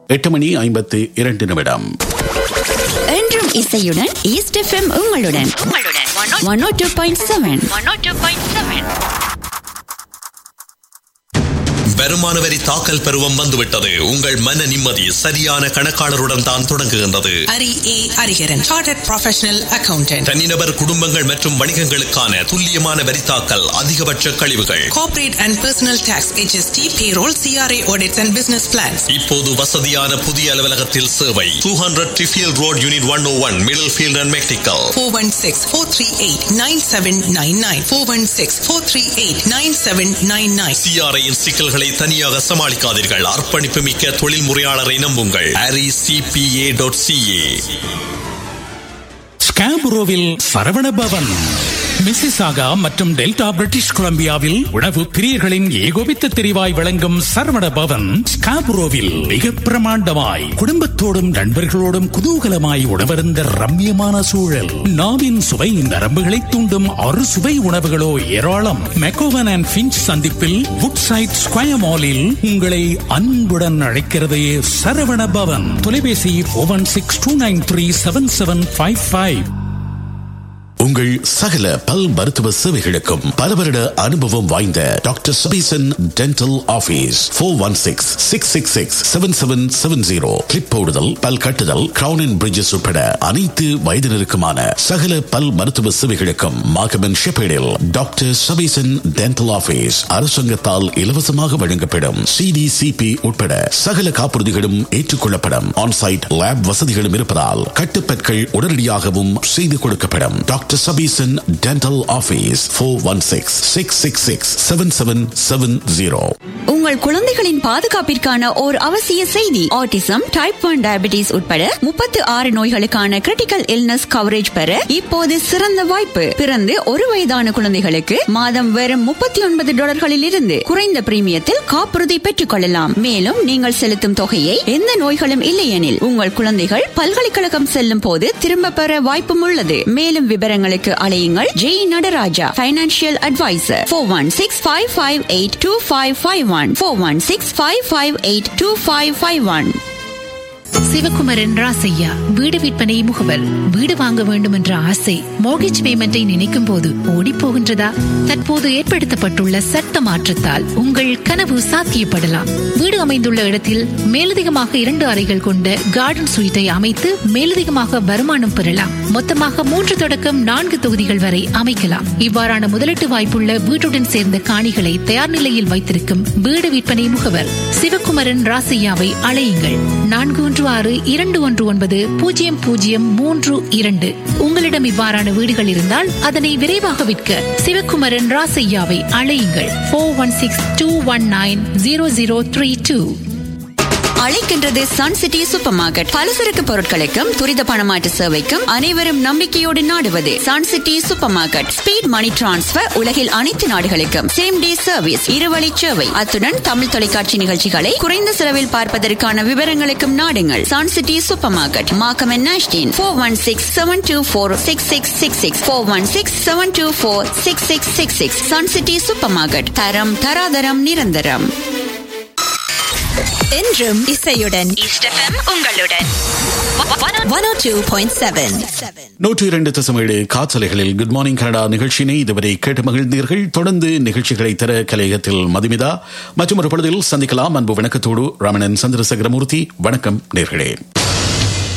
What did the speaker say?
எட்டு மணி ஐம்பத்து இரண்டு நிமிடம் என்றும் இசையுடன் ஈஸ்ட் எஃப்எம் உங்களுடன் one O two point seven வருமான வரி தாக்கல் பருவம் வந்துவிட்டது உங்கள் மன நிம்மதி சரியான கணக்காளருடன் தான் தொடங்குகின்றது Hari A Hariharan chartered professional accountant தனிநபர் குடும்பங்கள் மற்றும் வணிகங்களுக்கான துல்லியமான வரி தாக்கல் அதிகபட்ச கழிவுகள் corporate and personal tax HST payroll CRA audits and business plans இப்போது வசதியான புதிய அலுவலகத்தில் சேவை டூ ஹண்ட்ரட் ட்ரிஃபியல் road unit one O one Middlefield and McNicoll 416-438-9799 416-438-9799 சிஆர்ஐயின் சிக்கல்களை தனியாக சமாளிக்காதீர்கள் அர்ப்பணிப்பு மிக்க தொழில் முறையாளரை நம்புங்கள் அரி சிபிஏ டாட் சிஏ ஸ்காபுரோவில் சரவண பவன் மிசிசாகா மற்றும் டெல்டா பிரிட்டிஷ் கொலம்பியாவில் உணவு பிரியர்களின் ஏகோபித்த தெரிவாய் விளங்கும் சரவண பவன் ஸ்காபுரோவில் மிக பிரமாண்டமாய் குடும்பத்தோடும் நண்பர்களோடும் குதூகலமாய் உணவருந்த ரம்மியமான சூழல் நாவின் சுவை நரம்புகளை தூண்டும் அறு சுவை உணவுகளோ ஏராளம் மெக்கோவன் அண்ட் பிஞ்ச் சந்திப்பில் வுட் சைட் ஸ்கொயர் மாலில் உங்களை அன்புடன் அழைக்கிறது சரவண பவன் தொலைபேசி one six two nine three seven seven five five உங்கள் சகல பல் மருத்துவ சேவைகளுக்கும் பல வருட அனுபவம் வாய்ந்த doctor Sabesan dental office four one six six six six seven seven seven zero clip போடுதல் பல் கட்டுதல் கிரவுன் அண்ட் பிரிட்ஜஸ் உட்பட அனைத்து வயதினருக்குமான சகல பல் மருத்துவ சேவைகளுக்கும் மாகமன் ஷெப்பேடில் டாக்டர் சபீசன் டென்டல் ஆபீஸ் அரசாங்கத்தால் இலவசமாக வழங்கப்படும் சிடிசிபி உட்பட சகல காப்புறுதிகளும் ஏற்றுக்கொள்ளப்படும் ஆன்சைட் லேப் வசதிகளும் இருப்பதால் கட்டுப்பற்கள் உடனடியாகவும் செய்து கொடுக்கப்படும் doctor Sabesan dental office four one six six six six seven seven seven zero உங்கள் குழந்தைகளின் பாதுகாப்பிற்கான ஓர் அவசிய செய்தி ஆட்டிசம் டைப் ஒன் டயபிட்டிஸ் உட்பட முப்பத்து ஆறு நோய்களுக்கான கிரிட்டிக்கல் இல்னஸ் கவரேஜ் பெற இப்போது சிறந்த வாய்ப்பு பிறந்து ஒரு வயதான குழந்தைகளுக்கு மாதம் வெறும் முப்பத்தி ஒன்பது டாலர்களில் இருந்து குறைந்த பிரீமியத்தில் காப்புறுதி பெற்றுக் கொள்ளலாம் மேலும் நீங்கள் செலுத்தும் தொகையை எந்த நோய்களும் இல்லையெனில் உங்கள் குழந்தைகள் பல்கலைக்கழகம் செல்லும் போது திரும்ப பெற வாய்ப்பும் உள்ளது மேலும் விவரங்களுக்கு அலையுங்கள் Jay Nadaraja financial advisor four one six five five eight two five five one four one six five five eight two five five one Sivakumaran Rasaiah வீடு விற்பனை முகவர் வீடு வாங்க வேண்டும் என்ற ஆசை மோர்கேஜ் பேமெண்டை நினைக்கும் போது ஓடி போகின்றதா தற்போது ஏற்படுத்தப்பட்டுள்ள சட்ட மாற்றத்தால் உங்கள் கனவு சாத்தியப்படலாம் வீடு அமைந்துள்ள இடத்தில் மேலதிகமாக இரண்டு அறைகள் கொண்ட கார்டன் சுயிட்டை அமைத்து மேலதிகமாக வருமானம் பெறலாம் மொத்தமாக மூன்று தொடக்கம் நான்கு தொகுதிகள் வரை அமைக்கலாம் இவ்வாறான முதலீட்டு வாய்ப்புள்ள வீட்டுடன் சேர்ந்த காணிகளை தயார் நிலையில் வைத்திருக்கும் வீடு விற்பனை முகவர் சிவகுமரன் ராசையாவை அழையுங்கள் நான்கு ஒன்று ஆறு இரண்டு ஒன்று ஒன்பது பூஜ்ஜியம் பூஜ்ஜியம் மூன்று இரண்டு உங்களிடம் இவ்வாறான வீடுகள் இருந்தால் அதனை விரைவாக விற்க சிவகுமரன் ராசையாவை அழையுங்கள் four one six two one nine zero zero three two அழைக்கின்றது சன் சிட்டி சூப்பர் மார்க்கெட் பலசரக்கு பொருட்களுக்கும் துரித பணமாற்று சேவைக்கும் அனைவரும் நம்பிக்கையோடு நாடுவது Sun City supermarket speed money transfer உலகில் அனைத்து நாடுகளுக்கும் சேம் டே சர்வீஸ் இருவழி சேவை அத்துடன் தமிழ் தொலைக்காட்சி நிகழ்ச்சிகளை குறைந்த செலவில் பார்ப்பதற்கான விவரங்களுக்கும் நாடுங்கள் Sun City supermarket Markham நாஷ்டீன் four one six seven two four six six six six four one six seven two four six six six six Sun City supermarket தரம் தராதரம் நிரந்தரம் என்றும் இசையுடன் உங்களுடன் one O two point seven நூற்றி இரண்டு தசமேழு காற்றலைகளில் குட் மார்னிங் கனடா நிகழ்ச்சியினை இதுவரை கேட்டு மகிழ்ந்தீர்கள் தொடர்ந்து நிகழ்ச்சிகளை தர கலையகத்தில் மதுமிதா மற்றும் ஒரு பொழுதில் சந்திக்கலாம் அன்பு வணக்கத்தோடு ரமணன் சந்திரசேகரமூர்த்தி வணக்கம் நேர்களே